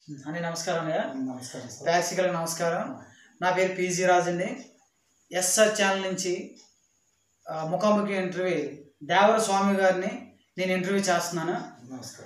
అని నమస్కారం అయ్యా నమస్కారం సార్ ప్రేక్షకులకు నమస్కారం నా పేరు పీజీ రాజు అండి ఎస్ఆర్ ఛానల్ నుంచి ఆ, ముఖాముఖి ఇంటర్వ్యూ దేవర స్వామి గారిని నేను ఇంటర్వ్యూ చేస్తున్నాను నమస్కారం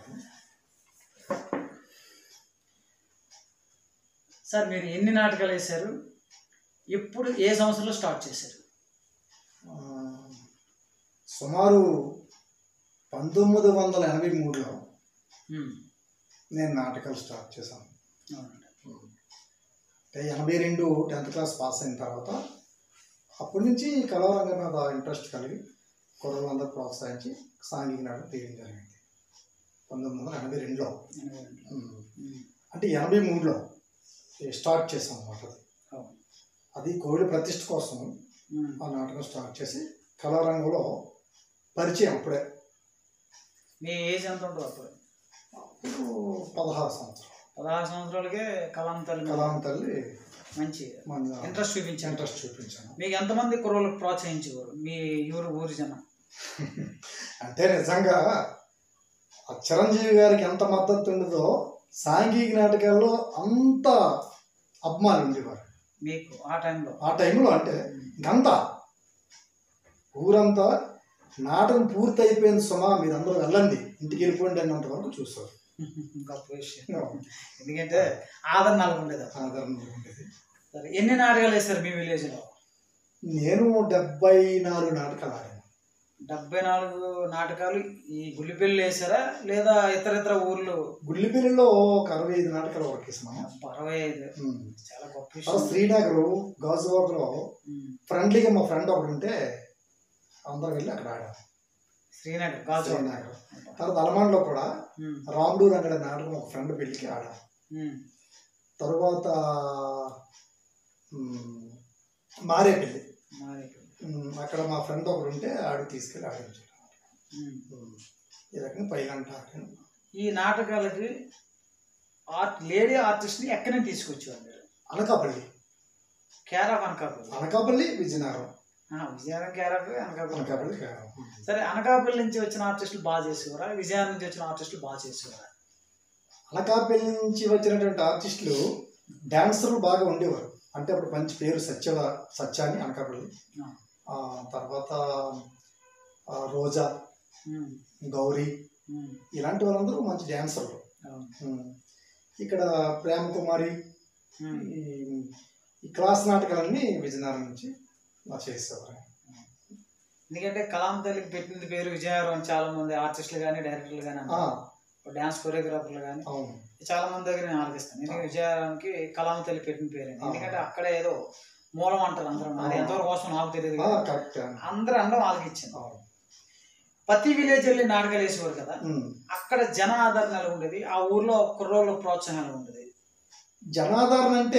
సార్ మీరు ఎన్ని నాటకాలు వేశారు ఎప్పుడు ఏ సంవత్సరంలో స్టార్ట్ చేశారు ఆ, సుమారు పంతొమ్మిది వందల ఎనభై మూడులో ఉమ్, నేను నాటకాలు స్టార్ట్ చేశాను అవునండి. అంటే ఎనభై రెండు టెన్త్ క్లాస్ పాస్ అయిన తర్వాత అప్పటి నుంచి కళారంగం మీద ఇంట్రెస్ట్ కలిగి కుర్రలందరూ ప్రోత్సహించి సాంఘిక నాటకం తీయడం జరిగింది పంతొమ్మిది వందల ఎనభై రెండులో ఎనభై రెండు. ఉమ్. ఉమ్, అంటే ఎనభై మూడులో స్టార్ట్ చేసాం అన్నమాట అది అవును. అది కోవిడ్ ప్రతిష్ఠ కోసం ఉమ్, ఆ నాటకం స్టార్ట్ చేసి కళారంగంలో పరిచయం అప్పుడే మీ ఏజ్ ఎంత ఉంటుంది అప్పుడు అప్పుడు పదహారు సంవత్సరాలు పదహారు సంవత్సరాలకే కలాం తల్లి మీద కళాం తల్లి మంచి మన ఇంట్రెస్ట్ చూపించాను ఇంట్రెస్ట్ చూపించాను మీకు ఎంతమంది కుర్రోళ్ళు ప్రోత్సహించేవారు మీ ఊరు ఊరి జనం అంటే నిజంగా ఆ చిరంజీవి గారికి ఎంత మద్దతు ఉండదో సాంఘిక నాటకాల్లో అంత అభిమానులు ఉండేవారు మీకు ఆ టైంలో ఆ టైంలో అంటే ఇంకంతా ఊరంతా నాటకం పూర్తి అయిపోయింది సుమా మీరందరూ వెళ్ళండి ఇంటికి వెళ్ళిపోండి అన్నంత వరకు చూస్తారు గొప్ప విషయం ఎందుకంటే ఆదరణ అలాగ ఉండేది అప్పుడు. ఆదరణ ఉండేది సరే ఎన్ని నాటకాలు వేస్తారు మీ విలేజ్లో నేను డెబ్బై నాలుగు నాటకాలు ఆడాను డెబ్బై నాలుగు నాటకాలు ఈ గుల్లిపెల్లి వేసారా లేదా ఇతర ఇతర ఊర్లు గుళ్ళిపల్లిలో ఒక అరవై ఐదు నాటకాలు వరకు వేసాము అబ్బా, అరవై ఐదు ఉమ్. చాలా గొప్ప తర్వాత విషయం శ్రీనగర్ గాజువాకలో ఉమ్. ఫ్రెండ్లీగా మా ఫ్రెండ్ ఒకడు ఉంటే అందరం వెళ్ళి అక్కడ ఆడాం శ్రీనగర్ గాజు శ్రీనగర్ తర్వాత అలమాన్లో కూడా ఉమ్, రాముడు రంగడ నాటకం ఒక ఫ్రెండ్ పెళ్ళికి ఆడాం ఉమ్, తర్వాత ఉమ్, మారేపల్లి మరి, ఉమ్, అక్కడ మా ఫ్రెండ్ ఒకడు ఉంటే ఆడు తీసుకెళ్ళి ఆడించాడు ఉమ్. ఉమ్, ఈ రకంగా పై గంట ఆడాను ఈ నాటకాలకి ఆర్ట్ లేడీ ఆర్టిస్ట్ని ఎక్కడి నుంచి తీసుకొచ్చేవారు మీరు అనకాపల్లి కేర్ ఆఫ్ అనకాపల్లి అనకాపల్లి విజయనగరం ఆ, విజయనగరం కేర్ ఆఫ్ అనకాపల్లి అనకాపల్లి కేరళం. సరే అనకాపల్లి నుంచి వచ్చిన ఆర్టిస్టులు బాగా చేసేవారా విజయనగరం నుంచి వచ్చిన ఆర్టిస్టులు బాగా చేసేవారా అనకాపల్లి నుంచి వచ్చినటువంటి ఆర్టిస్టులు డాన్సర్లు బాగా ఉండేవారు అంటే అప్పుడు మంచి పేరు సత్య సత్యాని అనకాపల్లి ఆ. ఆ తర్వాత ఆ, రోజా ఉమ్, గౌరీ ఉమ్, ఇలాంటి వాళ్ళందరూ మంచి డాన్సర్లు అవును. ఉమ్. ఇక్కడ ప్రేమ కుమారి ఉమ్, ఈ ఈ క్లాస్ నాటకాలన్నీ విజయనగరం నుంచి నా చేసేవారు ఎందుకంటే కలాం తల్లికి పెట్టింది పేరు విజయనగరం అని చాలా మంది ఆర్టిస్టులు కానీ డైరెక్టర్లు కానీ ఆ, డాన్స్ కొరియోగ్రాఫర్లు కానీ అవును చాలా మంది దగ్గర నేను ఆలోచిస్తాను ఎందుకంటే విజయనగరంకి కలాం తల్లి పెట్టిన పేరు ఎందుకంటే అక్కడ ఏదో మూలం అంటారు అందరూ అది ఎంతవరకు కోసం నాకు తెలియదు ఆ, కానీ కరెక్ట్ అందరూ అండం వాళ్ళకి ఇచ్చింది అవును ప్రతి విలేజ్ వెళ్ళి నాటకాలు వేసేవారు కదా ఉమ్. అక్కడ జన ఆదరణ ఎలా ఉండేది ఆ ఊర్లో కుర్రోళ్ళ ప్రోత్సాహం ఎలా ఉండేది జనాదరణ అంటే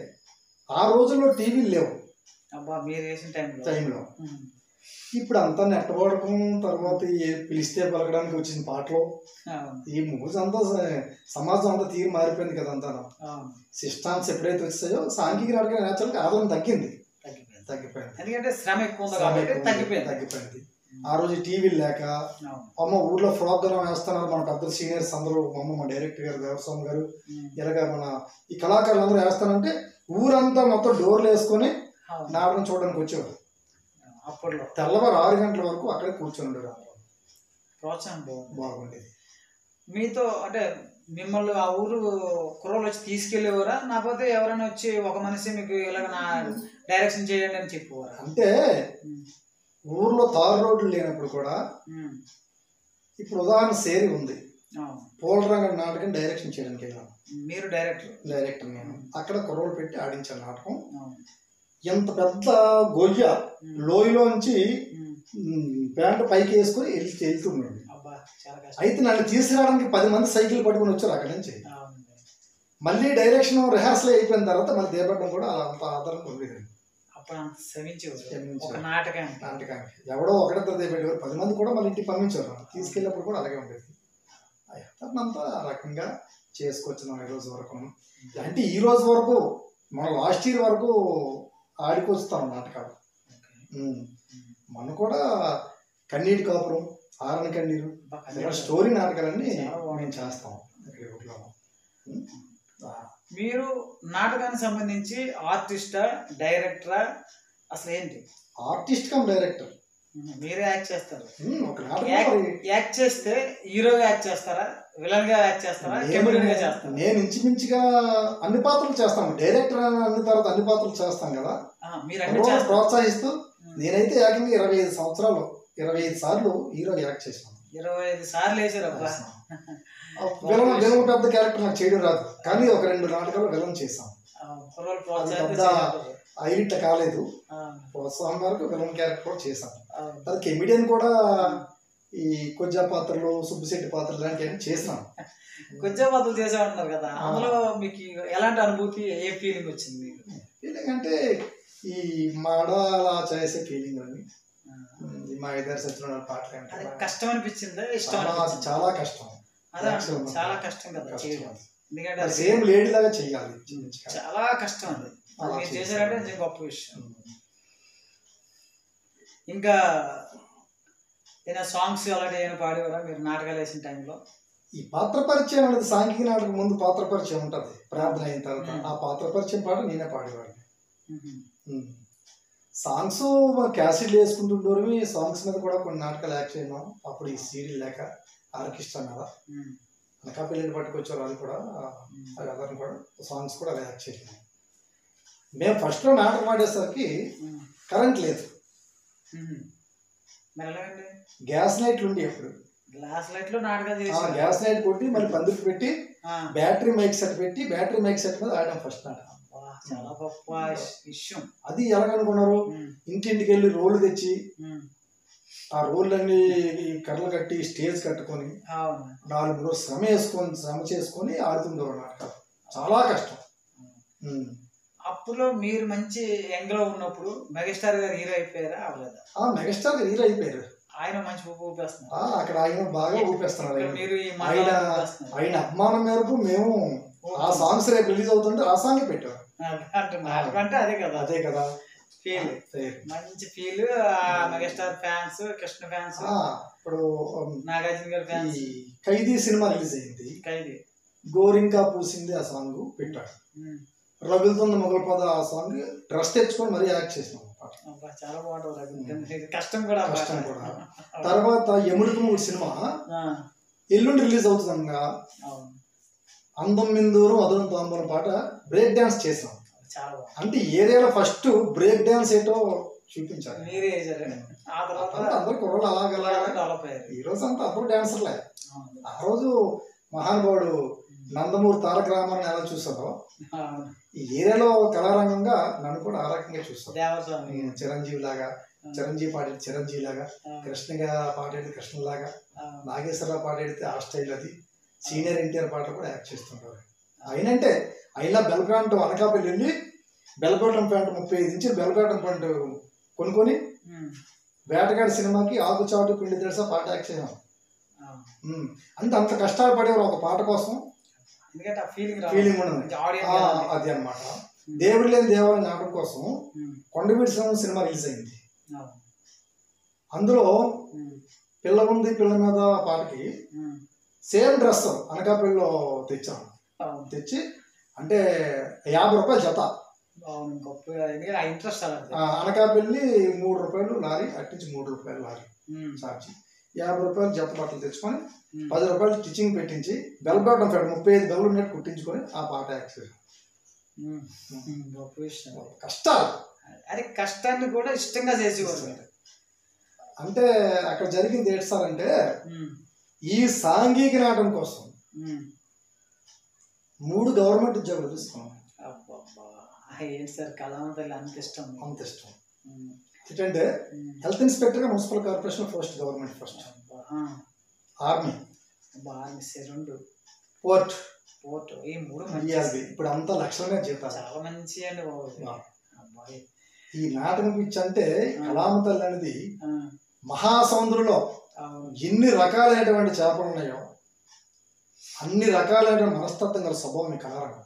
ఆ రోజుల్లో టీవీలు లేవు అబ్బా మీరు వేసిన టైంలో టైంలో ఇప్పుడు అంతా నెట్టబడకం తర్వాత ఈ పిలిస్తే పలకడానికి వచ్చిన పాటలు ఈ మూజ్ అంతా స- సమాజం అంతా తీరు మారిపోయింది కదా అంతా సిస్టమ్స్ ఎప్పుడైతే వచ్చాయో సాంఘిక నాటక నేచురల్గా ఆదరణ తగ్గింది తగ్గిపోయింది తగ్గిపోయింది ఎందుకంటే శ్రమ ఎక్కువ ఉంది శ్రమ కాబట్టి ఎక్కువ ఉంది, తగ్గిపోయింది తగ్గిపోయింది ఆ రోజు టీవీలు లేక అవును. అమ్మ ఊర్లో ప్రోగ్రామ్ వేస్తున్నారు మన పెద్ద సీనియర్స్ అందరూ మా అమ్మ మా డైరెక్టర్ గారు దేవస్వామి గారు ఉమ్. ఇలాగ మన ఈ కళాకారులు అందరూ వేస్తానంటే ఊరంతా మొత్తం డోర్లు వేసుకొని అవును. నాటకం చూడడానికి వచ్చేవారు అప్పట్లో తెల్లవారు ఆరు గంటల వరకు అక్కడే కూర్చొని ఉండేవారు అందరూ. ప్రోత్సాహం బాగుంది బాగుండేది మీతో అంటే మిమ్మల్ని ఆ ఊరు కుర్రోళ్ళు వచ్చి తీసుకెళ్ళేవారా లేకపోతే ఎవరైనా వచ్చి ఒక మనిషి మీకు ఇలాగ నా డైరెక్షన్ చేయండి అని చెప్పేవారా అంటే ఉమ్. ఊర్లో తారు రోడ్లు లేనప్పుడు కూడా ఉమ్. ఇప్పుడు ఉదాహరణ సేరి ఉంది అవును. పోలరంగ నాటకం డైరెక్షన్ చేయడానికి వెళ్ళాను మీరు డైరెక్టర్ డైరెక్టర్ నేను అక్కడ కుర్రోలు పెట్టి ఆడించాను నాటకం అవును. ఎంత పెద్ద గొయ్య ఉమ్. లోయలోంచి ఉమ్. ఉమ్, ప్యాంటు పైకి వేసుకొని వెళ్ళి వెళ్తున్నాడు అబ్బా చాలా కష్టం అయితే నన్ను తీసుకురావడానికి పది మంది సైకిల్ పట్టుకొని వచ్చారు అక్కడి నుంచి అవునండి. మళ్ళీ డైరెక్షన్ రిహార్సల్ అయిపోయిన తర్వాత మళ్ళీ దేపడడం కూడా అలా అంత ఆధారం ఉండేది అప్పుడు అంత శ్రమించేవారు శ్రమించేవారు. ఒక నాటకానికి నాటకానికి ఎవడో ఒకటిద్దరు దేపెట్టేవారు పది మంది కూడా మళ్ళీ ఇంటికి పంపించారు తీసుకెళ్ళినప్పుడు కూడా అలాగే ఉండేది అంతా ఆ రకంగా చేసుకొచ్చినాం ఈ రోజు వరకు అంటే ఈ రోజు వరకు మన లాస్ట్ ఇయర్ వరకు ఆడికొస్తాం నాటకాలు ఓకే. ఉమ్. మనం కూడా కన్నీటి కాపురం ఆరణ కన్నీరు అబ్బా, ఇలా స్టోరీ నాటకాలన్నీ చాలా బాగుంది. మేము చేస్తాం ఇక్కడ ఊర్లో మీరు నాటకానికి సంబంధించి ఆర్టిస్టా డైరెక్టరా అసలు ఏంటి ఆర్టిస్ట్ కమ్ డైరెక్టర్ మీరే యాక్ట్ చేస్తారు ఒక నాటకం యాక్ట్ మరి యాక్ట్ చేస్తే హీరోగా యాక్ట్ చేస్తారా విలన్ గా యాక్ట్ చేస్తారా కెమెరాన్ గా చేస్తారా నేను ఇంచుమించుగా అన్ని పాత్రలు చేస్తాను డైరెక్టర్ అన్ని తర్వాత అన్ని పాత్రలు చేస్తాం కదా ఆ, మీరు అన్ని కుర్రోళ్ళని చేస్తారు ప్రోత్సహిస్తూ నేనైతే ఏకంగా ఇరవై ఐదు సంవత్సరాలు ఇరవై ఐదు సార్లు హీరో యాక్ట్ చేశాను ఇరవై ఐదు సార్లు వేసారు అబ్బా విలన్ విలన్ పెద్ద క్యారెక్టర్ నాకు చేయడం రాదు కానీ ఒక రెండు నాటకాలు విలన్ చేశాను ఆ, కుర్రోళ్ళు ప్రోత్సాహం పెద్ద- చేయాలి. ఐడిట్ కాలేదు ఆ, ప్రోత్సాహం వరకు విలన్ క్యారెక్టర్ కూడా చేశాను ఆ, అది కెమిడియన్ కూడా ఈ కొజ్జా పాత్రలు సుబ్బిశెట్టి పాత్రలు లాంటివి చేసినాను కొంచెం బదులు చేసే ఉన్నారు కదా అందులో మీకు ఎలాంటి అనుభూతి ఏ ఫీలింగ్ వచ్చింది మీకు ఫీలింగ్ అంటే ఈ మాడ అలా చేసే ఫీలింగ్ అని ఆ, ఈ మా ఇద్దరు సత్యనారాయణ పాటలు అంటే అది కష్టం అనిపించిందా ఇష్టం చాలా అనిపించిందా చాలా కష్టం అదే కష్టం. అంటున్నా, చాలా కష్టం కదా కష్టం. చేయడం ఎందుకంటే అది సేమ్ లేడీ లాగా చెయ్యాలి చిన్నగా. చాలా కష్టం అది అది అలా మీరు చేశారు. చేశారంటే నిజంగా గొప్ప విషయం ఇంకా ఏదైనా సాంగ్స్ అలాంటి ఏమైనా పాడేవారా మీరు నాటకాలు వేసిన టైంలో ఈ పాత్ర పరిచయం అనేది సాంఘిక నాటకం ముందు పాత్ర పరిచయం ఉంటది ప్రార్థన అయిన తర్వాత మ్మ్. ఆ పాత్ర పరిచయం పాట నేనే పాడేవాడిని సాంగ్స్ క్యాసెట్లు వేసుకుంటుండేవి సాంగ్స్ మీద కూడా కొన్ని నాటకాలు యాక్ట్ చేయడం అప్పుడు ఈ సీరియల్ లేక ఆర్కెస్ట్రా మీద అనకా పిల్లలు పట్టుకొచ్చారు అది కూడా అది అతను కూడా సాంగ్స్ కూడా అలా యాక్ట్ చేయడం మేము ఫస్ట్లో నాటకం ఆడేసరికి కరెంట్ లేదు మరి ఎలాగండి గ్యాస్ లైట్లు ఉండి అప్పుడు గ్లాస్ లైట్ లో నాటకాలు ఆ చేసి గ్యాస్ లైట్ కొట్టి మళ్ళీ పందిరి పెట్టి ఆ, బ్యాటరీ మైక్ సెట్ పెట్టి బ్యాటరీ మైక్ సెట్ మీద ఆడాం ఫస్ట్ నాటకం అబ్బా, చాలా గొప్ప విషయం అది ఎలాగనుకున్నారు ఉమ్, ఇంటింటికి వెళ్ళి రోడ్లు తెచ్చి ఉమ్, ఆ రోడ్లన్నీ కర్రలు కట్టి స్టేజ్ కట్టుకొని అవును నాలుగు రోజులు శ్రమ వేసుకొని శ్రమ చేసుకొని ఆడుతుండేవారు నాటకాలు చాలా కష్టం ఉమ్. అప్పులో మీరు మంచి యంగ్ లో ఉన్నప్పుడు మెగాస్టార్ గారు హీరో అయిపోయారా అవ్వలేదా ఆ మెగాస్టార్ హీరో అయిపోయారు ఆయన మంచి ఊపు ఊపేస్తున్నారు ఆ, అక్కడ ఆయన బాగా ఊపేస్తున్నారు ఇక్కడ ఆయన. మీరు ఈ ఆయన మండలాన్ని ఊపేస్తున్నారు. ఆయన అభిమానం మేరకు మేము ఆ సాంగ్స్ రేపు రిలీజ్ అవుతుంటే ఆ సాంగ్ పెట్టాం అదే అంటున్నా. నాటకం అదే కదా అదే కదా ఫీల్ సరే. మంచి ఫీల్ ఆ మెగాస్టార్ ఫ్యాన్స్ కృష్ణ ఫ్యాన్స్ ఆ, ఇప్పుడు ఉమ్, నాగార్జున గారి ఈ ఫ్యాన్స్ ఖైదీ సినిమా రిలీజ్ అయింది ఖైదీ గోరింకా పూసింది ఆ సాంగ్ పెట్టాడు ఉమ్. రగులుతున్న మొగల పద ఆ సాంగ్ డ్రెస్ తెచ్చుకొని మరీ యాక్ట్ చేసినాం పాట అబ్బా, చాలా బాగుంటుంది రఘు. ఇది కష్టం కూడా అబ్బా. కష్టం కూడా. తర్వాత యముడికి మూడు సినిమా ఆ, ఎల్లుండి రిలీజ్ అవుతుందనగా అవును అందం మిందూరు అదురం తాంబూలం పాట బ్రేక్ డాన్స్ చేసాం చాలా బాగుంది అంటే ఏరియాలో ఫస్ట్ బ్రేక్ డాన్స్ ఏంటో చూపించాలి మీరే చేశారు ఆ తర్వాత తర్వాత అందరు కుర్రలు అలాగలా డెవలప్ అయ్యారు ఈ రోజు అంతా అందరూ డాన్సర్లే అవును. ఆ రోజు మహానుభావుడు నందమూరి తారక రామారావు ఎలా చూసారో అవును. ఈ ఏరియాలో కళారంగంగా నన్ను కూడా ఆ రకంగా చూస్తాను దేవస్వామి చిరంజీవి లాగా చిరంజీవి పాడేది చిరంజీవి లాగా కృష్ణగా పాడేది కృష్ణ లాగా అవును. నాగేశ్వరరావు పాడేది ఆ స్టైల్ అది సీనియర్ ఎన్టీఆర్ పాట కూడా యాక్ట్ చేస్తుంటారు అయినంటే అయినా బెల్ ప్యాంట్ అనకాపల్లి వెళ్ళి బెల్పేటం ప్యాంట్ ముప్పై ఐదు ఇంచులు బెల్పేటం ప్యాంట్ కొనుక్కొని ఉమ్. వేటగాడి సినిమాకి ఆకు చాటు పిండి తెలుసా పాట యాక్ట్ చేసాం అవును. ఉమ్. అంటే అంత కష్టాలు పడేవారు ఒక పాట కోసం ఎందుకంటే ఆ ఫీలింగ్ ఫీలింగ్ ఉండదు ఆ, ఆడియన్స్ అది అన్నమాట దేవుడు లేని దేవాలయం నాటకం కోసం కొండవీడి సింహం సినిమా రిలీజ్ అయింది అందులో పిల్ల ఉంది పిల్ల మీద పాటకి సేమ్ డ్రెస్ అనకాపల్లిలో తెచ్చాను తెచ్చి అంటే యాభై రూపాయలు జత అవును గొప్ప ఎందుకంటే ఆ ఇంట్రెస్ట్ అలాంటిది ఆ, అనకాపల్లి మూడు రూపాయలు లారీ అట్టించి మూడు రూపాయలు లారీ ఉమ్. ఛార్జీ యాభై రూపాయలు జత బట్టలు తెచ్చుకొని ఉమ్. పది రూపాయలు స్టిచ్చింగ్ పెట్టించి బెల్ బటన్ ఫెడ్ ముప్పై ఐదు బెల్ ఉన్నట్టు కుట్టించుకొని ఆ పాట యాక్ట్ చేశాను ఉమ్. ఉమ్. గొప్ప విషయం కష్టాలు అది కష్టాన్ని కూడా ఇష్టంగా చేసేవారు మీరు. అంటే అక్కడ జరిగింది ఏంటి సార్ అంటే ఉమ్. ఈ సాంఘిక నాటకం కోసం ఉమ్. మూడు గవర్నమెంట్ ఉద్యోగాలు తీసుకున్నాం అబ్బబ్బా. ఆ, ఏంటి సార్ కళామంతలు అంత ఇష్టం మీకు? అంత ఇష్టం ఉమ్. ఏంటంటే ఉమ్. Health inspector municipal corporation first government first అబ్బా. ఆ. ఆర్మీ బాగా మిస్ రెండు పోర్ట్ పోర్ట్ ఈ మూడు మంచి డిఆర్బి ఇప్పుడు అంతా లక్షలనే జీతాలు చాలా మంచి అండి బాబు ఇది. ఆ. అబ్బాయి ఈ నాటకం పిచ్చి అంటే కళామ తల్లి అనేది ఆ, మహాసముద్రంలో అవును ఎన్ని రకాలైనటువంటి చేపలు ఉన్నాయో అన్ని రకాలైన మనస్తత్వం గల స్వభావం ఈ కళారంగం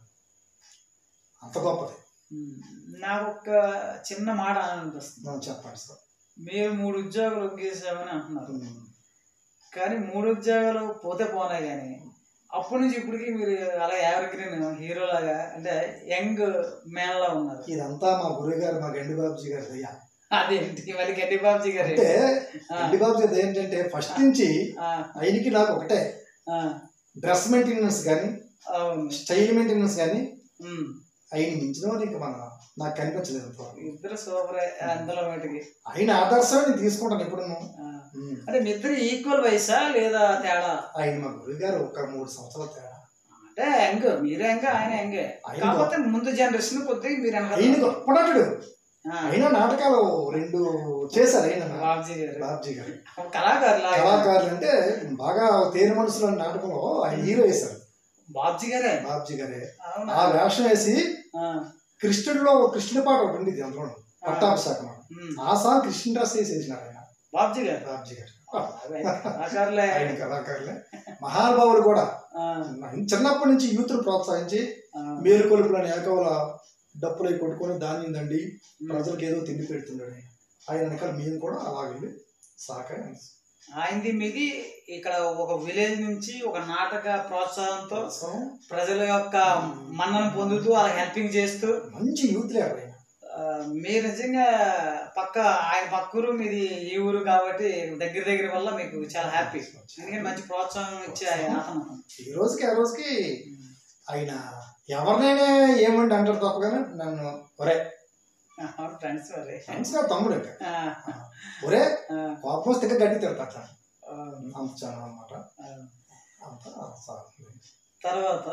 అంత గొప్పది ఉమ్. నాకు ఒక చిన్న మాట అనిపిస్తుంది మనం చెప్పండి సార్ మీరు మూడు ఉద్యోగాలు ఒగ్గేసామని అంటున్నారు ఉమ్. కానీ మూడు ఉద్యోగాలు పోతే పోనాయి కానీ అప్పటి నుంచి ఇప్పటికి మీరు అలా ఎవరి గ్రీన్ హీరో లాగా అంటే యంగ్ మ్యాన్ లా ఉన్నారు ఇదంతా మా గురువు గారు మా గండి బాబుజీ గారి దయ్యా అదేంటి మరి గడ్డి బాబుజీ గారు అంటే ఆ, గండి బాబుజీ గారు ఏంటంటే ఫస్ట్ నుంచి ఆ, ఆయనకి నాకు ఒకటే ఆ, డ్రెస్ మెయింటెనెన్స్ కానీ అవును స్టైల్ మెయింటెనెన్స్ కానీ ఉమ్. ఆయన మించిన వారు ఇంకా మన నాకు కనిపించలేదు ఇంతవరకు. ఇద్దరు సూపర్ అందులో మటుకి ఆయన ఆదర్శం నేను తీసుకుంటాను ఇప్పుడు ఆ. అంటే మీ ఇద్దరు ఈక్వల్ వయసా లేదా తేడా ఆయన మా గురువు గారు ఒక మూడు సంవత్సరాల తేడా అంటే యంగ్ మీరే యంగ్ ఆయన యంగే ఆయన కాకపోతే ముందు జనరేషన్ కొద్దిగా మీరు ఆయన వెనకాల. గొప్ప నటుడు ఆ, ఆయన నాటకాలు రెండు చేశారు ఆయన బాబుజీ గారు బాబ్జీ గారు ఒక కళాకారు లాగా కళాకారులు అంటే బాగా తేరు మనసులో నాటకంలో ఆయన హీరో వేశారు బాబ్జీ గారే బాబ్జీ గారే అవునా ఆ వేషం వేసి ఆ, కృష్ణుడిలో ఒక కృష్ణుడి పాట ఒకటి ఉండేది అందులో పట్టాభిషేకం ఉమ్. ఆ సాంగ్ కృష్ణ డ్రెస్ వేసి వేసినారు ఆయన బాబ్జీ గారు బాబ్జీ గారు అవే కళాకారులే ఆయన కళాకారులే మహానుభావులు కూడా ఆ, చిన్నప్పటి నుంచి యూత్ను ప్రోత్సహించి ఆ, మేలుకొలుపులని ఏకవల డప్పులు అవి కొట్టుకొని ధాన్యం దండి ఉమ్. ప్రజలకు ఏదో తిండి పెడుతున్నాడు ఆయన. ఆయన వెనకాల మేము కూడా అలాగే సహకారం ఆయనది మీది ఇక్కడ ఒక విలేజ్ నుంచి ఒక నాటక ప్రోత్సాహంతో కోసం ప్రజల యొక్క మన్నను పొందుతూ అలా హెల్పింగ్ చేస్తూ మంచి యూత్ లేరు ఆయన ఆ, మీరు నిజంగా పక్క ఆయన పక్క ఊరు మీది ఈ ఊరు కాబట్టి దగ్గర దగ్గర వల్ల మీకు చాలా హ్యాపీ ఎందుకంటే మంచి ప్రోత్సాహం ఇచ్చే ఆయన అతను ఈ రోజుకి ఆ రోజుకి ఆయన ఎవరినైనా ఏమంటే అంటారు తప్ప కానీ నన్ను ఒరే ఫ్రెండ్స్ మరి ఫ్రెండ్స్ నా తమ్ముడు ఇంకా ఆ, ఒరే ఆ, కోపం వస్తే ఇంకా గట్టి తిడతా ఆ, అంత చాలా అనమాట ఆ. అంత సార్ తర్వాత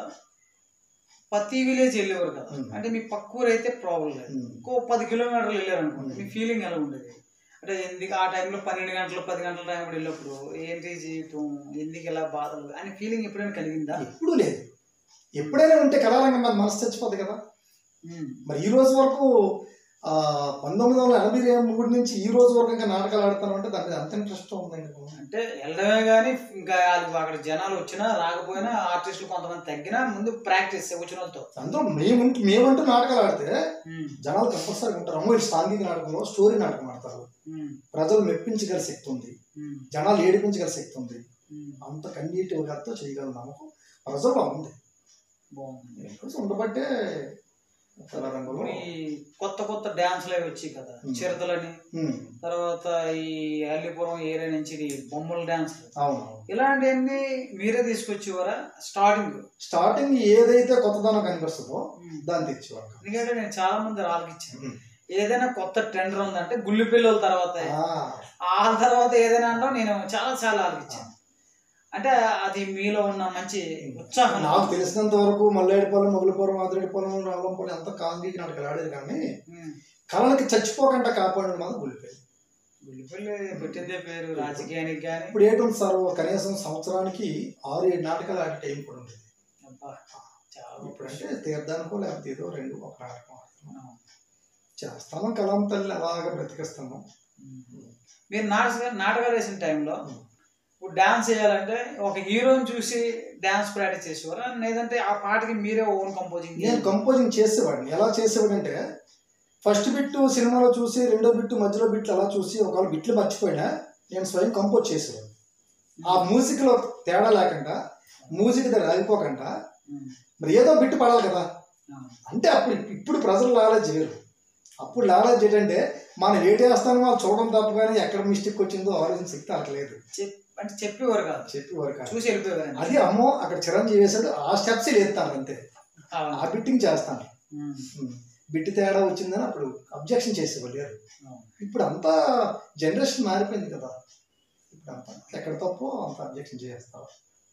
ప్రతి విలేజ్ వెళ్ళేవారు కదా ఉమ్. అంటే మీ పక్క ఊరు అయితే ప్రాబ్లం లేదు ఉమ్. ఇంకో పది కిలోమీటర్లు వెళ్ళారు అనుకోండి ఉమ్. మీ ఫీలింగ్ ఎలా ఉండేది అంటే ఎందుకు ఆ టైంలో పన్నెండు గంటలు పది గంటల టైం కూడా వెళ్ళినప్పుడు ఏంటి జీవితం ఎందుకు ఇలా బాధలు అని ఫీలింగ్ ఎప్పుడైనా కలిగిందా ఎప్పుడూ లేదు ఎప్పుడైనా ఉంటే కళారంగం మన మనసు చచ్చిపోతుంది కదా ఉమ్. మరి ఈ రోజు వరకు ఆ, పంతొమ్మిది వందల ఎనభై మూడు నుంచి ఈ రోజు వరకు ఇంకా నాటకాలు ఆడుతాను అంటే దాని మీద అంత ఇంట్రెస్ట్ ఉందండి అంటే వెళ్ళడమే కానీ ఇంకా వాళ్ళకి అక్కడ జనాలు వచ్చినా రాకపోయినా ఆర్టిస్టులు కొంతమంది తగ్గినా ముందు ప్రాక్టీస్ వచ్చిన వాళ్ళతో అందులో మేము మేమంటూ నాటకాలు ఆడితే ఉమ్. జనాలు కంపల్సరీ ఉంటారు అమ్మో ఇది సాంఘిక నాటకంలో స్టోరీ నాటకం ఆడతారు ఉమ్. ప్రజలు మెప్పించగల శక్తి ఉంది ఉమ్. జనాలు ఏడిపించగల శక్తి ఉంది ఉమ్. అంత కన్నీటి గారితో చేయగల నమ్మకం ప్రజల్లో ఉంది బాగుంది ఈరోజు ఉండబట్టే కళారంగంలో ఇప్పుడు ఈ కొత్త కొత్త డాన్స్లు అవి వచ్చాయి కదా ఉమ్. చిరతలని ఉమ్, తర్వాత ఈ అల్లిపురం ఏరియా నుంచి ఈ బొమ్మల డాన్స్ అవును ఇలాంటివన్నీ మీరే తీసుకొచ్చేవారా స్టార్టింగ్ స్టార్టింగ్ ఏదైతే కొత్తదనం కనిపిస్తుందో దాన్ని తెచ్చేవాడు ఎందుకంటే నేను చాలా మంది రాళ్ళకి ఇచ్చాను ఉమ్. ఏదైనా కొత్త టెండర్ ఉందంటే గుళ్ళు పిల్లల తర్వాత ఆ, ఆ తర్వాత ఏదైనా అంటే నేను చాలా చాలా వాళ్ళకి ఇచ్చాను అంటే అది మీలో ఉన్న మంచి ఉత్సాహం నాకు తెలిసినంత వరకు మల్లేడిపాలెం మొగులపురం మాదిరెడ్డిపాలెం రావులంపాలెం అంత కాంగ్రీట్ నాటకాలు ఆడేది కానీ ఉమ్. కళలకి చచ్చిపోకుండా కాపాడడం మాత్రం గుళ్ళిపోయింది గుళ్ళు పిల్ల పెట్టిందే పేరు రాజకీయానికి కానీ ఇప్పుడు ఏంటంటే సార్ కనీసం సంవత్సరానికి ఆరు ఏడు నాటకాలు ఆడే టైం కూడా ఉండేది అబ్బా, చాలా ఇప్పుడు అంటే తీర్థానికో లేకపోతే ఏదో రెండు ఒక నాటకం ఆడుతున్నాం ఉమ్. చేస్తాము కళం తల్లి అలాగా బ్రతికిస్తాము మీరు నాటక నాటకాలు వేసిన టైంలో ఉమ్. ఇప్పుడు డాన్స్ చేయాలంటే ఒక హీరోని చూసి డాన్స్ ప్రాక్టీస్ చేసేవారా లేదంటే ఆ పాటకి మీరే ఓన్ కంపోజింగ్ నేను కంపోజింగ్ చేసేవాడిని ఎలా చేసేవాడంటే ఫస్ట్ బిట్ సినిమాలో చూసి రెండో బిట్ మధ్యలో బిట్లు అలా చూసి ఒకవేళ బిట్లు మర్చిపోయినా నేను స్వయం కంపోజ్ చేసేవాడిని ఆ మ్యూజిక్లో తేడా లేకుండా మ్యూజిక్ దగ్గర ఆగిపోకుండా మరి ఏదో బిట్టు పడాలి కదా అంటే అప్పుడు ఇప్పుడు ప్రజలు లాలెడ్జ్ వేరు అప్పుడు లాలెడ్జ్ ఏంటంటే మనం ఏటి వేస్తానో వాళ్ళు చూడడం తప్ప కానీ ఎక్కడ మిస్టేక్ వచ్చిందో ఆలోచన శక్తి అట్లా లేదు అంటే చెప్పేవారు కాదు చెప్పి వరకు చూసి వెళ్ళిపోయేవారు అది అమ్మో అక్కడ చిరంజీవి వేసాడు ఆ స్టెప్స్ లేస్తాను అంతే అవును. ఆ బిట్టింగ్ చేస్తాను ఉమ్. ఉమ్. బిట్టు తేడా వచ్చిందని అప్పుడు అబ్జెక్షన్ చేసేవాళ్ళు లేరు అవును. ఇప్పుడు అంతా జనరేషన్ మారిపోయింది కదా ఇప్పుడు అంతా ఎక్కడ తప్పో అంత అబ్జెక్షన్ చేస్తారు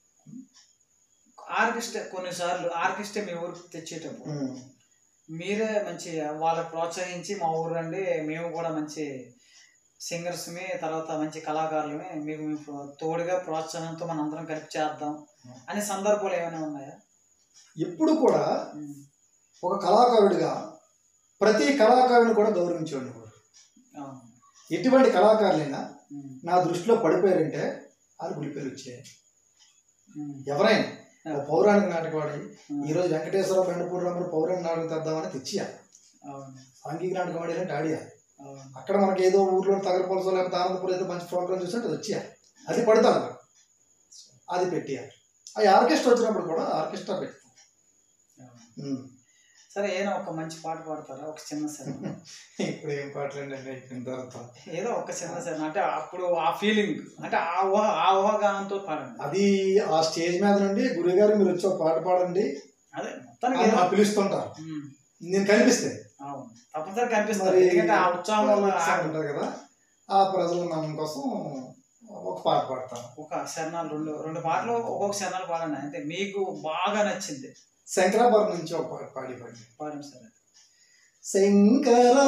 ఆర్కెస్ట్రా కొన్నిసార్లు ఆర్కెస్ట్రా మీ ఊరికి తెచ్చేటప్పుడు మీరే మంచి వాళ్ళని ప్రోత్సహించి మా ఊరు రండి మేము కూడా మంచి సింగర్స్మి తర్వాత మంచి కళాకారులమే మీకు మేము తోడుగా ప్రోత్సాహంతో మన అందరం కలిపి చేద్దాం అనే సందర్భాలు ఏమైనా ఉన్నాయా ఎప్పుడు కూడా ఉమ్. ఒక కళాకారుడిగా ప్రతి కళాకారుని కూడా గౌరవించేవాడిని కూడా అవును. ఎటువంటి కళాకారులైనా ఉమ్. నా దృష్టిలో పడిపోయారంటే వాళ్ళు గుడిపేరు వచ్చాయి ఉమ్. ఎవరైనా ఒక పౌరాణిక నాటకవాడి ఉమ్. ఈ రోజు వెంకటేశ్వర బెండపూడి రంగులు పౌరాణిక నాటకం తెద్దామని తెచ్చియాలి అవును. సాంఘిక నాటకం వాడి అంటే ఆడియాలి అవును. అక్కడ మనకి ఏదో ఊర్లో తగరపలసో లేకపోతే ఆనందపురం ఏదో మంచి ప్రోగ్రామ్ చూసినట్టు అది వచ్చేయాలి అది పడతారు అది పెట్టేయాలి ఆ ఆర్కెస్ట్రా వచ్చినప్పుడు కూడా ఆర్కెస్ట్రా పెడతాం ఉమ్. సరే ఏదో ఒక మంచి పాట పాడతారా ఒక చిన్న సరే ఇప్పుడు ఏం పాటలండి అండి అయిపోయిన తర్వాత ఏదో ఒక చిన్న సరే అంటే అప్పుడు ఆ ఫీలింగ్ అంటే ఆ ఊహ ఆ ఊహాగానంతో పాడండి అది ఆ స్టేజ్ మీద నుండి గురుగారు మీరు వచ్చి ఒక పాట పాడండి అదే మొత్తానికి అని ఏదో నా పిలుస్తుంటారు ఉమ్, నేను కనిపిస్తే అవును తప్పనిసరి కనిపిస్తుంది మరి ఎందుకంటే ఆ ఉత్సాహం వల్ల ఉత్సాహం ఉంటుంది కదా ఆ ప్రజల మనం కోసం ఒక పాట పాడతాను ఒక శరణాలు రెండు రెండు పాటలు ఒక్కొక్క శరణాలు పాడండి అంటే మీకు బాగా నచ్చింది శంకరాభరణం నుంచి ఒక పాట పాడి పాడి పాడండి సరే శంకరా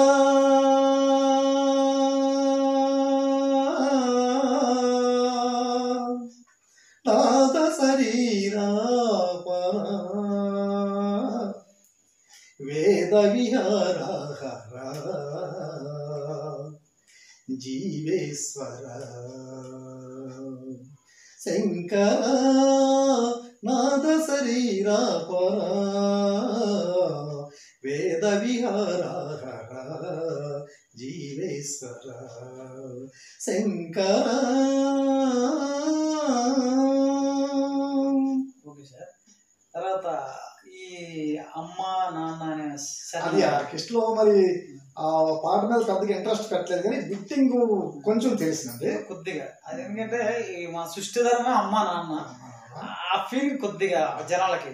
నాద శరీరా వేద విహార జీవేశ్వర శంకర నాద శరీరా పరా వేద విహార జీవేశ్వర శంకర ఓకే సార్ తర్వాత ఈ అమ్మ నాన్న అనే అది శరణాలు ఆర్కెస్ట్రాలో మరి ఆ పాట మీద పెద్దగా ఇంట్రెస్ట్ పెట్టలేదు కానీ బిట్టింగ్ కొంచెం తెలిసిందండి కొద్దిగా అది ఎందుకంటే ఈ మా సృష్టి ధర్మే అమ్మ నాన్న ఆ ఫీలింగ్ కొద్దిగా జనాలకి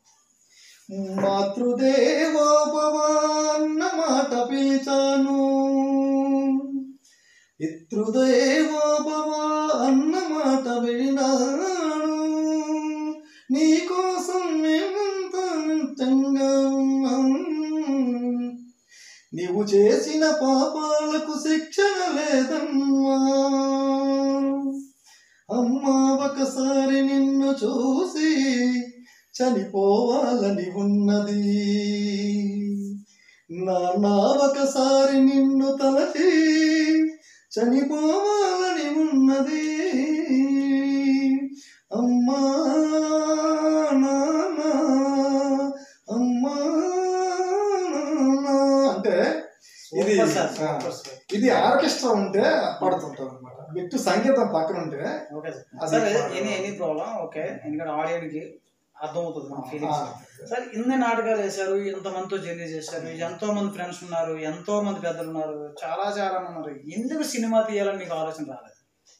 మాతృదేవో భవ అన్న మాట పిలిచాను పితృదేవో భవ అన్న మాట విన్నాను నీకోసం మేమంతా నిత్యంగా ఉన్నాం నీవు చేసిన పాపాలకు శిక్షణ లేదమ్మా అమ్మా ఒకసారి నిన్ను చూసి చనిపోవాలని ఉన్నది నాన్న ఒకసారి నిన్ను తలచి చనిపోవాలని ఉన్నది అమ్మా నాన్న అమ్మా నాన్న అంటే ఇది సూపర్ సార్, ఆ, సూపర్ సార్. ఇది ఆర్కెస్ట్రా ఉంటే పాడుతుంటారు అనమాట బిట్టు సంగీతం పక్కన ఉంటే ఓకే అది సార్ సరే పాడ- ఎనీ ఎనీ ప్రాబ్లం ఓకే ఎందుకంటే ఆడియన్కి అర్థమవుతుంది మన ఆ, ఫీలింగ్స్ సార్ ఇన్ని నాటకాలు వేశారు ఎంతమందితో జర్నీ చేశారు ఎంతో మంది ఫ్రెండ్స్ ఉన్నారు ఎంతో మంది పెద్దలు ఉన్నారు చాలా చాలా మంది ఉన్నారు ఎందుకు సినిమా తీయాలని మీకు ఆలోచన రాలేదు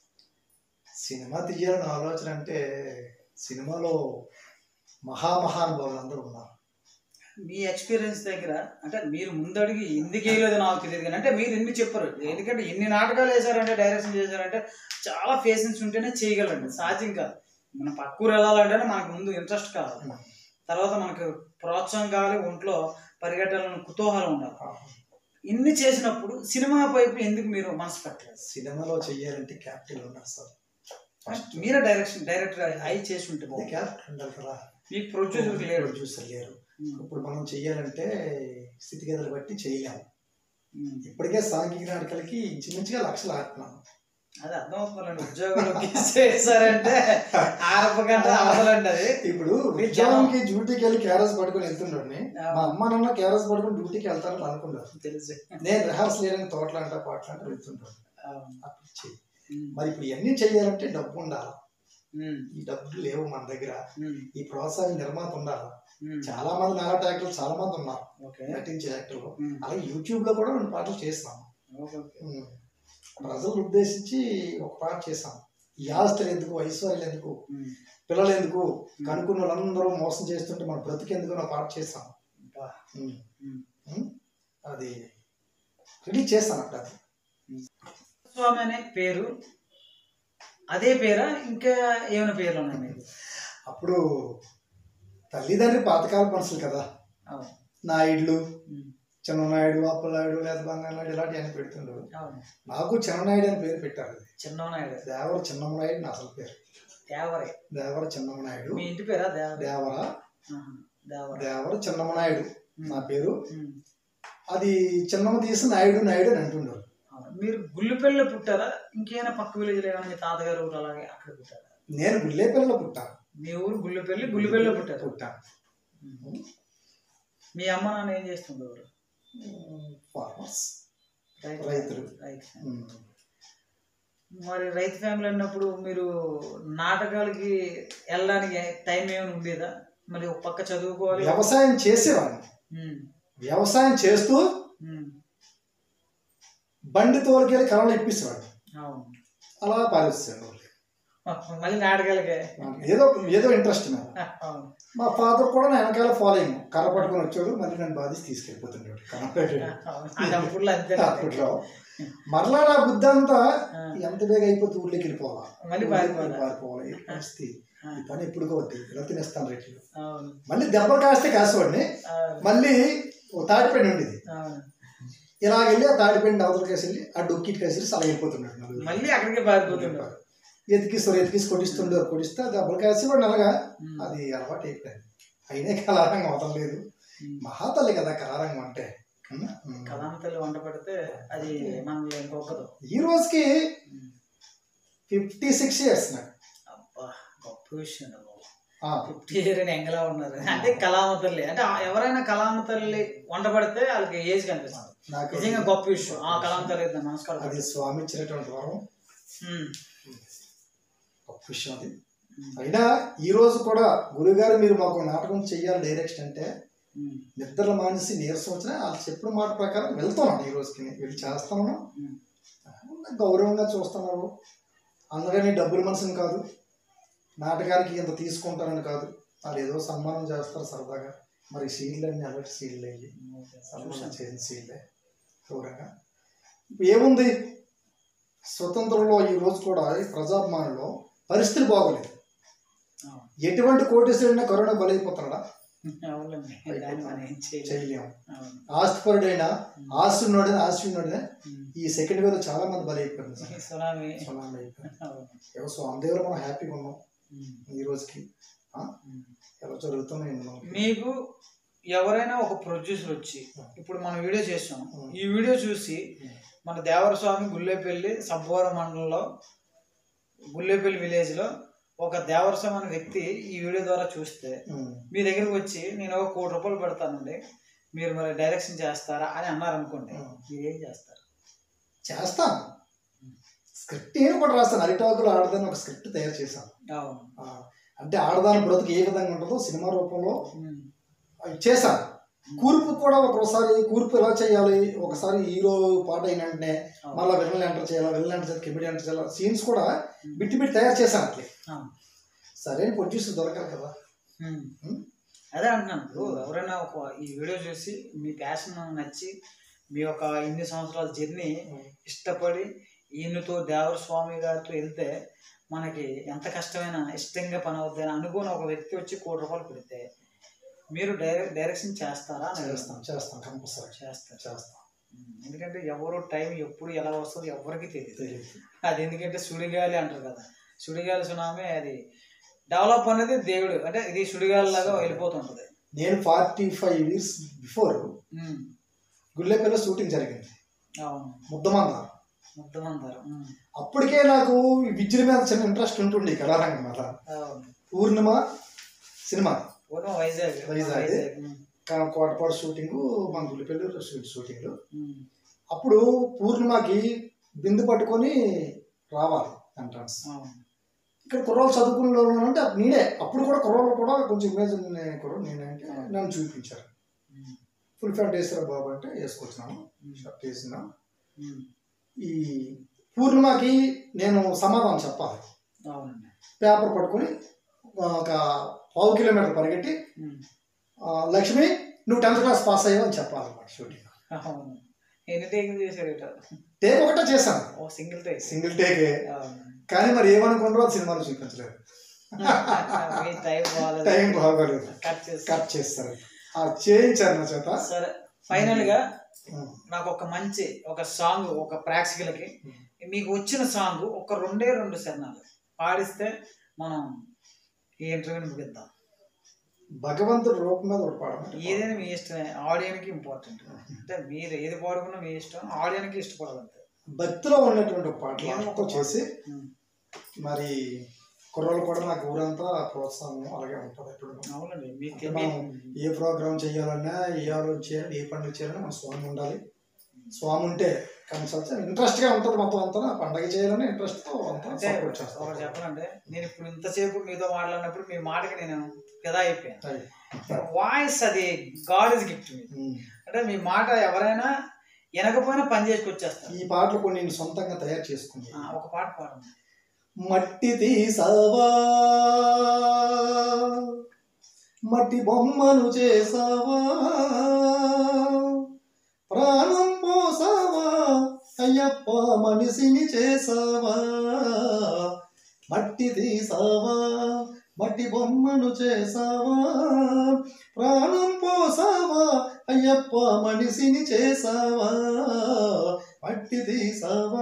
సినిమా తీయాలని ఆలోచన అంటే సినిమాలో మహామహానుభావులు అందరూ ఉన్నారు మీ ఎక్స్పీరియన్స్ దగ్గర అంటే మీరు ముందడిగి ఎందుకు వేయలేదు నాకు తెలియదు కానీ అంటే మీరు ఎన్ని చెప్పరు ఎందుకంటే ఎన్ని నాటకాలు వేశారంటే డైరెక్షన్ చేశారంటే చాలా పేషెన్స్ ఉంటేనే చేయగలండి సాధ్యం కాదు మనం పక్కూరు వెళ్ళాలంటేనే మనకు ముందు ఇంట్రెస్ట్ కావాలి తర్వాత మనకు ప్రోత్సాహం కావాలి ఒంట్లో పరిగెట్టాలని కుతూహలం ఉండాలి ఇన్ని చేసినప్పుడు సినిమా వైపు ఎందుకు మీరు మనసు పెట్టలేదు సినిమాలో చెయ్యాలంటే క్యాపిటల్ ఉన్నారు సార్ ఫస్ట్ మీరే డైరెక్షన్ డైరెక్టర్ అయి చేసి ఉంటే బాగుంది. క్యాపిటల్ ఉండాలి కదా మీ ప్రొడ్యూసర్ లేడు ప్రొడ్యూసర్ లేరు ఇప్పుడు మనం చెయ్యాలంటే స్థితిగతులు బట్టి చేయలేము ఉమ్. ఇప్పటికే సాంఘిక నాటకాలకి ఇంచుమించుగా లక్షలు ఆడుతున్నాం అది అర్థమవుతుందండి ఉద్యోగంలోకి చేశారంటే ఆరప్ప గంట అవదండి అది ఇప్పుడు మీ ఉద్యోగంకి డ్యూటీకి వెళ్ళి క్యారస్ పట్టుకొని వెళ్తుండే ఆ. మా అమ్మ నాన్న క్యారస్ పట్టుకొని డ్యూటీకి వెళ్తారని అనుకున్నారు తెలుసు నేను రిహార్సల్ చేయడానికి తోటలంట పాటలంట వెళ్తుంటాను అవును. అప్పుడు చెయ్యి ఉమ్. మరి ఇప్పుడు ఇవన్నీ చేయాలంటే డబ్బు ఉండాలి ఉమ్. ఈ డబ్బులు లేవు మన దగ్గర ఉమ్. ఈ ప్రోత్సాహం నిర్మాత ఉండాలి ఉమ్. చాలా మంది నాలాట యాక్టర్లు చాలా మంది ఉన్నారు ఓకే నటించే యాక్టర్లు ఉమ్. అలాగే యూట్యూబ్ లో కూడా రెండు పాటలు చేస్తాం ఓకే ఓకే. ఉమ్. ప్రజలను ఉద్దేశించి ఒక పాట చేసాం ఈ ఆస్తులు ఎందుకు ఐశ్వర్యాలు ఎందుకు ఉమ్. పిల్లలు ఎందుకు కనుక్కున్న వాళ్ళందరూ మోసం చేస్తుంటే మన బ్రతికెందుకు ఒక పాట చేస్తాం బా. ఉమ్. ఉమ్. ఉమ్. అది రిలీజ్ చేస్తాను అప్పుడు అది స్వామి అనే పేరు అదే పేరా ఇంకా ఏమైనా పేర్లు ఉన్నాయి మీకు అప్పుడు తల్లిదండ్రి పాతకాల మనుషులు కదా అవును నాయుడులు ఉమ్. చిన్ననాయుడు అప్పలనాయుడు లేదా బంగానాయుడు ఇలాంటివన్నీ పెడుతుండ్రు అవును నాకు చిన్ననాయుడు అని పేరు పెట్టారు అది చిన్ననాయుడు దేవర చిన్నమనాయుడు నా అసలు పేరు దేవరే దేవర చిన్నమనాయుడు మీ ఇంటి పేరా దేవరే దేవర ఆహా. దేవరే దేవర చిన్నమనాయుడు నా పేరు ఉమ్. అది చిన్నమ్మ తీసి నాయుడు నాయుడు అని అంటుండ్రు అవును. మీరు గుల్లిపల్లిలో పుట్టారా ఇంకేమైనా పక్క విలేజ్ ఏమైనా మీ తాతగారు ఊరు అలాగే అక్కడ పుట్టారా నేను గుల్లేపల్లిలో పుట్టాను మీ ఊరు గుల్లిపల్లి గుల్లిపల్లిలో పుట్టారు పుట్టాను ఉమ్. మీ అమ్మ నాన్న ఏం చేస్తుండేవారు ఫార్మర్స్ రైతు రైతులు. రైతు ఉమ్. మరి రైతు ఫ్యామిలీ అన్నప్పుడు మీరు నాటకాలకి వెళ్ళడానికి టైం ఏమైనా ఉండేదా మరి ఒక పక్క చదువుకోవాలి వ్యవసాయం చేసేవాడిని ఉమ్, వ్యవసాయం చేస్తూ ఉమ్, బండి తోలికెళ్ళి కళలు ఇప్పించేవాడిని అవును అలా పాలిస్తాను మళ్ళీ నాటకాలకే ఏదో ఏదో ఇంట్రెస్ట్ మీద అవును మా ఫాదర్ కూడా నా వెనకాల ఫాలోయింగ్ కర్ర పట్టుకొని వచ్చాడు మళ్ళీ నన్ను బాధిసి తీసుకెళ్ళిపోతుండేవాడు కనపడేది అవును. అది అప్పుడులో అంతే అప్పట్లో మరలా నా బుద్ధి అంతా ఆ, ఎంత బేగ అయిపోతే ఊళ్ళోకి వెళ్ళిపోవాలా మళ్ళీ పారిపోవాలా? పారిపోవాలి ఈ పరిస్థితి ఆ, ఈ పని ఎప్పుడు అవుద్ది ఇలా తినేస్తాను రేట్లు అవును మళ్ళీ దెబ్బలు కాస్తే కాసేవాడిని అవును మళ్ళీ ఓ తాడిపెండి ఉండేది అవును ఇలా వెళ్ళి ఆ తాడిపెండి అవతల కేసి వెళ్ళి ఆ డొక్కిటి కేసి అలా వెళ్ళిపోతున్నాడు నలుగురు. మళ్ళీ అక్కడికే పారిపోతుంటారు ఎతికిస్తారు ఎతికిసి కొట్టిస్తుండే కొట్టిస్తే ఆ దెబ్బలు కాసి వాడు అలాగా ఉమ్, అది అలవాటు అయిపోయింది అయినా కళారంగం అవతం లేదు ఉమ్. మహాతల్లి కదా కళారంగం అంటే ఉమ్. ఉమ్. కలామ తల్లి వంట పెడితే అది మనల్ని ఇంకొకదు ఈ రోజుకి ఫిఫ్టీ సిక్స్ ఇయర్స్ నాకు అబ్బా గొప్ప విషయం బాబు ఆ, ఫిఫ్టీ ఇయర్ అని ఎంగలా ఉన్నారు అంటే కలామ తల్లి అంటే ఆ ఎవరైనా కలామ తల్లి వంట పడితే వాళ్ళకి ఏజ్ కనిపిస్తుంది నాకు నిజంగా గొప్ప విషయం ఆ కలామ తల్లి ఇద్దాం, నమస్కారం అది స్వామి ఇచ్చినటువంటి వరం ఉమ్, గొప్ప విషయం అది ఉమ్, అయినా ఈ రోజు కూడా గురుగారు మీరు మాకు నాటకం చెయ్యాలి డైరెక్షన్ అంటే ఉమ్, నిద్రలు మానేసి నీరసం వచ్చినా వాళ్ళు చెప్పిన మాట ప్రకారం వెళ్తున్నాను ఈ రోజుకి వెళ్ళి చేస్తాను ఉమ్. గౌరవంగా చూస్తున్నారు అందరినీ డబ్బుల మనిషిని కాదు నాటకానికి ఇంత తీసుకుంటారని కాదు వాళ్ళు ఏదో సన్మానం చేస్తారు సరదాగా మరి సీడ్లు అన్ని అలాంటి సీడ్లు అయ్యి సన్మానం చేసిన సీడ్లే దూరంగా ఏముంది స్వతంత్రంలో ఈ రోజు కూడా ఈ ప్రజాభిమానంలో పరిస్థితి బాగోలేదు అవును. ఎటువంటి కోటేశ్వరుడినా కరోనా బలైపోతున్నాడా అవునులేండి. దాన్ని మనం ఏం చేయలేం. చేయలేము అవును. ఆస్తిపరుడైనా ఆస్తి ఉన్నోడైనా ఆస్తి ఉన్నోడైనా ఉమ్. ఈ సెకండ్ వేవ్ చాలా మంది బలైపోయింది సార్. సునామీ సునామీ అయిపోయింది అవును. ఏవో స్వామి దేవుడు మనం హ్యాపీగా ఉన్నాం ఉమ్, ఈ రోజుకి ఆ? ఉమ్. ఎలా జరుగుతున్నాయి మనం మీకు ఎవరైనా ఒక ప్రొడ్యూసర్ వచ్చి ఇప్పుడు మనం వీడియో చేసాం ఈ వీడియో చూసి మన దేవర స్వామి గుల్లేపల్లి సబ్బవరం మండలంలో గుల్లేపల్లి విలేజ్ లో ఒక దేవర స్వామి అనే వ్యక్తి ఈ వీడియో ద్వారా చూస్తే ఉమ్. మీ దగ్గరికి వచ్చి నేను ఒక కోటి రూపాయలు పెడతానండి మీరు మరి డైరెక్షన్ చేస్తారా అని అన్నారు అనుకోండి ఉమ్. మీరు ఏం చేస్తారు చేస్తాను స్క్రిప్ట్ నేను కూడా రాస్తాను అరిటాకులు ఆడదాన్ని ఒక స్క్రిప్ట్ తయారు చేశాను అవును ఆ, అంటే ఆడదాని బ్రతుకు ఏ విధంగా ఉంటుందో సినిమా రూపంలో ఉమ్. అవి చేశాను కూర్పు కూడా ఒకసారి కూర్పు ఎలా చేయాలి ఒకసారి హీరో పాట అయిన వెంటనే మళ్ళీ విలన్ ఎంటర్ చేయాలి విలన్ ఎంటర్ చేయాలి కెమెడీ ఎంటర్ చేయాలి సీన్స్ కూడా బిట్టి బిట్టి తయారు చేశాను అట్లే అవును. సరైన ప్రొడ్యూసర్ దొరకాలి కదా ఉమ్. ఉమ్. అదే అంటున్నాను ఇప్పుడు ఎవరైనా ఒక ఈ వీడియో చూసి మీ ప్యాషన్ నచ్చి మీ యొక్క ఇన్ని సంవత్సరాల జర్నీ ఇష్టపడి ఈయనతో దేవర స్వామి గారితో వెళ్తే మనకి ఎంత కష్టమైన ఇష్టంగా పని అవుద్ది అని అనుకుని ఒక వ్యక్తి వచ్చి కోటి రూపాయలు పెడితే మీరు డైరెక్ట్ డైరెక్షన్ చేస్తారా అని చేస్తాం చేస్తాం కంపల్సరీ చేస్తారు చేస్తాం ఉమ్. ఎందుకంటే ఎవరు టైం ఎప్పుడు ఎలా వస్తుందో ఎవరికి తెలియదు తెలియదు అది ఎందుకంటే సుడిగాలి అంటారు కదా సుడిగాలి సునామీ అది డెవలప్ అనేది దేవుడు అంటే ఇది సుడిగాలి లాగా వెళ్ళిపోతుంటది నేను ఫార్టీ ఫైవ్ ఇయర్స్ బిఫోర్ ఉమ్. గుళ్ళేపల్లిలో షూటింగ్ జరిగింది అవును ముద్దమంద మొత్తం అందరు ఉమ్. అప్పటికే నాకు ఈ విద్యుల మీద చిన్న ఇంట్రెస్ట్ ఉంటుంది ఈ కళారంగం మీద అవును పూర్ణిమ సినిమా పూర్వం వైజాగ్ వైజాగ్. వైజాగ్ ఉమ్. కా- కోటపాడు షూటింగ్ మన గుళ్ళపల్లి షూటింగ్ ఉమ్. అప్పుడు పూర్ణిమకి బిందు పట్టుకొని రావాలి ఎంట్రన్స్ అవును ఇక్కడ కుర్రాలు చదువుకునే అంటే అది నేనే అప్పుడు కూడా కుర్రాలు కూడా కొంచెం ఇమేజ్ కుర్ర నేనంటే నన్ను చూపించారు ఉమ్. ఫుల్ ఫ్యాట్ వేసారా బాబు అంటే వేసుకొచ్చినాను ఉమ్. షర్ట్ వేసిన ఉమ్. ఈ పూర్ణిమకి నేను సమాధానం చెప్పాలి అవునండి పేపర్ పట్టుకొని ఒక పావు కిలోమీటర్ పరిగెట్టి ఉమ్. ఆ, లక్ష్మి నువ్వు టెన్త్ క్లాస్ పాస్ అయ్యావు అని చెప్పాలన్నమాట షూటింగ్ అవును ఎన్ని టేకులు చేశారు ఇట టేక్ ఒకటే చేశాను ఓ సింగిల్ టేక్ సింగిల్ టేకే అవును కానీ మరి ఏమనుకుంటారో అది సినిమాలో చూపించలేదు మీ టైం బాగాలేదు టైం బాగోలేదు కట్ చేసి కట్ చేస్తారు ఆ చేయించారు నా చేత సరే ఫైనల్ గా ఉమ్. నాకు ఒక మంచి ఒక సాంగ్ ఒక ప్రేక్షకులకి మీకు వచ్చిన సాంగ్ ఒక రెండే రెండు శరణాలు పాడిస్తే మనం ఈ ఇంటర్వ్యూని ముగిద్దాం భగవంతుడు రూపం మీద ఒకటి పాడమంటే ఏదైనా మీ ఇష్టమే ఆడియన్కి ఇంపార్టెంట్ అంటే మీరు ఏది పాడుకున్నా మీ ఇష్టం ఆడియన్కి ఇష్టపడాలంతే భక్తిలో ఉన్నటువంటి ఒక పాట లాస్ట్తో చేసి ఉమ్. మరి కుర్రోళ్ళు కూడా నాకు ఊరంతా ప్రోత్సాహం అలాగే ఉంటుంది ఎప్పుడు అవునండి మీకు అంటే మనం ఏ ప్రోగ్రామ్ చేయాలన్నా ఏ ఆలోచన చేయాలి ఏ పనులు చేయాలన్నా మన స్వామి ఉండాలి స్వామి ఉంటే కన్సల్ట్ ఇంట్రెస్ట్ గా ఉంటుంది మొత్తం అంతా పండగ చేయాలని ఇంట్రెస్ట్ తో అంతా అంటే సపోర్ట్ ఒకటి చేస్తాను చెప్పాలంటే నేను ఇప్పుడు ఇంతసేపు మీతో మాట్లాడినప్పుడు మీ మాటకి నేను పెదా అయిపోయాను అది. వాయిస్ అది గాడ్ ఇస్ గిఫ్ట్ మీ ఉమ్. అంటే మీ మాట ఎవరైనా వినకపోయినా పని చేసుకొచ్చేస్తారు ఈ పాటలు కొన్ని నేను సొంతంగా తయారు చేసుకుంది ఆ, ఒక పాట పాడండి మట్టి తీసావా మట్టి బొమ్మను చేసావా ప్రాణం పోసావా అయ్యప్ప మనిషిని చేసావా మట్టి తీసావా మట్టి బొమ్మను చేసావా ప్రాణం పోసావా అయ్యప్ప మనిషిని చేసావా మట్టి తీసావా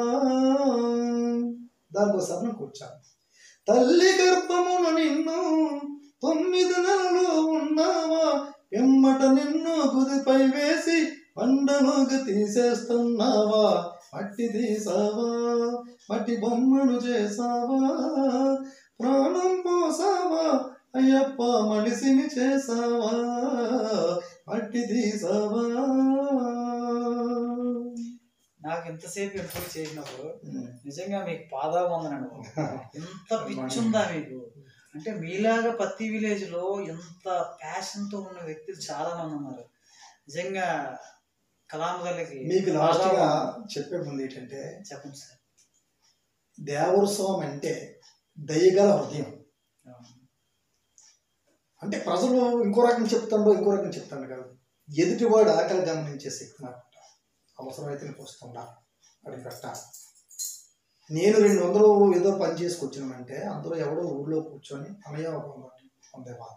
దానికోసం కూర్చాను తల్లి గర్భమున నిన్ను తొమ్మిది నెలలు ఉన్నావా ఎమ్మట నిన్ను గుదిపై వేసి పండలోకి తీసేస్తున్నావా మట్టి తీసావా మట్టి బొమ్మను చేసావా ప్రాణం పోసావా అయ్యప్ప మనిషిని చేసావా మట్టి తీసావా నాకు ఎంతసేపు ఇంప్రూవ్ చేసినప్పుడు నిజంగా మీకు పాదాబందనండి బాబు. ఎంత పిచ్చుందా మీకు అంటే మీలాగా ప్రతి విలేజ్ లో ఎంత ప్యాషన్ తో ఉన్న వ్యక్తులు చాలా మంది ఉన్నారు నిజంగా కలాం తల్లికి మీకు లాస్ట్ గా పాదాబందనం. చెప్పే ముందు ఏంటంటే చెప్పండి సార్ దేవోత్సవం అంటే దయగల హృదయం అంటే ప్రజలు ఇంకో రకం చెప్తాడు ఇంకో రకం చెప్తాడు కాదు ఎదుటివాడు ఆకలి గమనించే శక్తి నాకు ఉండాలి. అవసరమైతే నీకు వస్తుండా అది పెట్ట నేను రెండు వందలు ఏదో పని చేసుకొచ్చినామంటే అందులో ఎవడో ఊళ్ళో కూర్చొని అమయ్య ఒక వంద వందేవా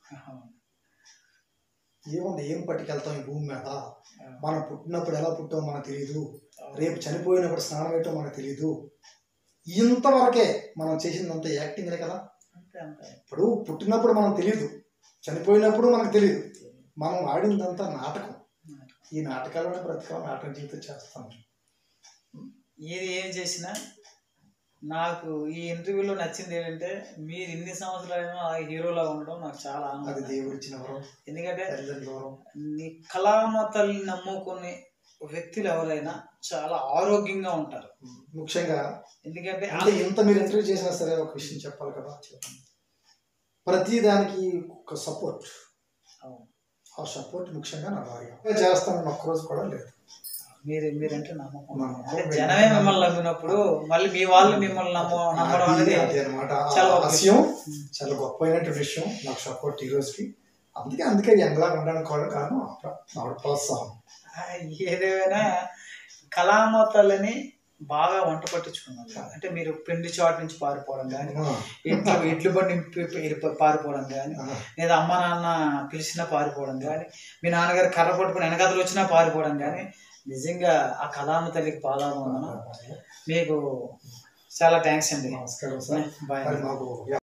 ఏముంది ఏం పట్టుకెళ్తాం ఈ భూమి మీద మనం పుట్టినప్పుడు ఎలా పుట్టామో మనకు తెలియదు రేపు చనిపోయినప్పుడు స్నానం వేయటం మనకు తెలియదు ఇంతవరకే మనం చేసిందంతా యాక్టింగ్లే కదా అంతే అంతే ఇప్పుడు పుట్టినప్పుడు మనకు తెలియదు చనిపోయినప్పుడు మనకు తెలియదు మనం ఆడిందంతా నాటకం ఈ నాటకాలను బ్రతకాల నాటకం జీవితం చేస్తాం ఏది ఏం చేసినా నాకు ఈ ఇంటర్వ్యూలో నచ్చింది ఏంటంటే మీరు ఇన్ని సంవత్సరాలైనా ఆ హీరోలా ఉండడం నాకు చాలా అది ఆనందం దేవుడు ఇచ్చిన వరం ఎందుకంటే తల్లిదండ్రుల వరం నీ కళామ తల్లిని నమ్ముకునే వ్యక్తులు ఎవరైనా చాలా ఆరోగ్యంగా ఉంటారు ముఖ్యంగా ఎందుకంటే అంటే ఇంత మీరు ఇంటర్వ్యూ చేసినా సరే ఒక విషయం చెప్పాలి కదా చెప్పండి ప్రతి దానికి ఒక సపోర్ట్ అవును. ఆ సపోర్ట్ ముఖ్యంగా నా భార్య చేస్తానని ఒక్కరోజు కూడా లేదు మీరు మీరంటే నమ్మకం నమ్మకం. అంటే జనమే మిమ్మల్ని నమ్మినప్పుడు మళ్ళీ మీ వాళ్ళు మిమ్మల్ని నమ్మ నమ్మడం అది అనేది అది అన్నమాట ఆ చాలా గొప్ప హాస్యం చాలా గొప్పైనటువంటి విషయం నాకు సపోర్ట్ ఈ రోజుకి అందుకే అందుకే ఎంగలా ఉండడానికి కూడా కారణం ఆవిడ ప్రోత్సాహం ఆ, ఏదేమైనా కళామ తల్లిని బాగా వంట పట్టించుకున్నారు అంటే మీరు పిండి చాటు నుంచి పారిపోవడం కానీ ఇట్లు ఇట్లు బండి పి- పి- పారిపోవడం కానీ లేదా అమ్మ నాన్న పిలిచినా పారిపోవడం కానీ మీ నాన్నగారు కర్ర పట్టుకుని వెనకాతలు వచ్చినా పారిపోవడం కానీ నిజంగా ఆ కళామ తల్లికి పాదాబంధనం మీకు చాలా థ్యాంక్స్ అండి నమస్కారం సార్ బాయ్ మరి మాకు